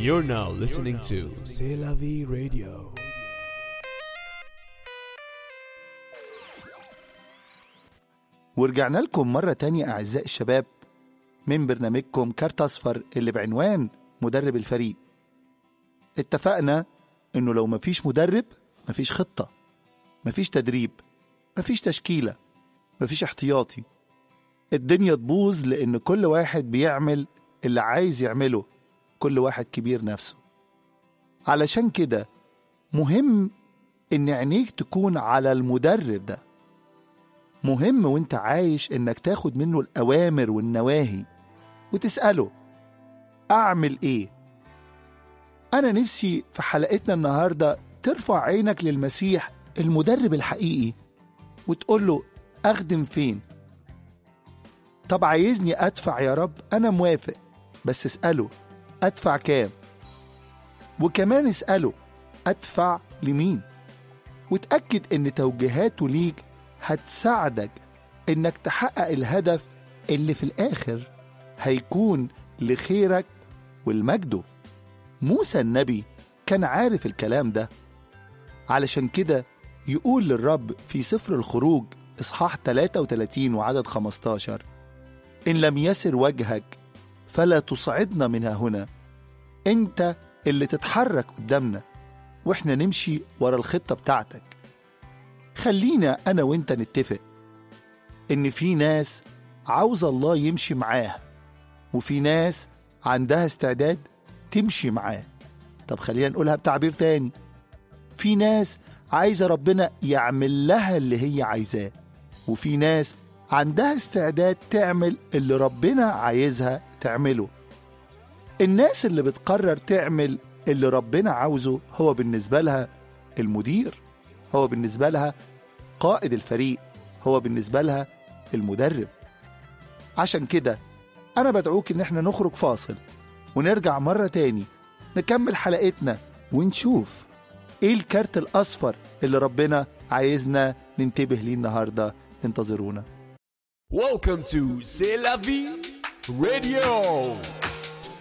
You're now listening to C'est la vie radio. ورجعنا لكم مرة تانية أعزائي الشباب من برنامجكم كارت أصفر اللي بعنوان مدرب الفريق اتفقنا إنه لو مفيش مدرب مفيش خطة مفيش تدريب مفيش تشكيلة مفيش احتياطي الدنيا تبوظ لأن كل واحد بيعمل اللي عايز يعمله كل واحد كبير نفسه علشان كده مهم إن عينيك تكون على المدرب ده مهم وانت عايش انك تاخد منه الاوامر والنواهي وتساله اعمل ايه انا نفسي في حلقتنا النهارده ترفع عينك للمسيح المدرب الحقيقي وتقول له اخدم فين طب عايزني ادفع يا رب انا موافق بس اساله ادفع كام وكمان اساله ادفع لمين وتاكد ان توجيهاته ليك هتساعدك انك تحقق الهدف اللي في الاخر هيكون لخيرك والمجده موسى النبي كان عارف الكلام ده علشان كده يقول للرب في سفر الخروج اصحاح 33 وعدد 15 ان لم يسر وجهك فلا تصعدنا منها هنا انت اللي تتحرك قدامنا واحنا نمشي ورا الخطه بتاعتك خلينا أنا وإنت نتفق إن في ناس عاوز الله يمشي معاها وفي ناس عندها استعداد تمشي معاه طب خلينا نقولها بتعبير تاني في ناس عايزة ربنا يعمل لها اللي هي عايزاه وفي ناس عندها استعداد تعمل اللي ربنا عايزها تعمله الناس اللي بتقرر تعمل اللي ربنا عاوزه هو بالنسبة لها المدير هو بالنسبة لها قائد الفريق هو بالنسبة لها المدرب عشان كده أنا بدعوك إن احنا نخرج فاصل ونرجع مرة تاني نكمل حلقتنا ونشوف إيه الكارت الأصفر اللي ربنا عايزنا ننتبه ليه النهاردة انتظرونا Welcome to C'est la vie radio.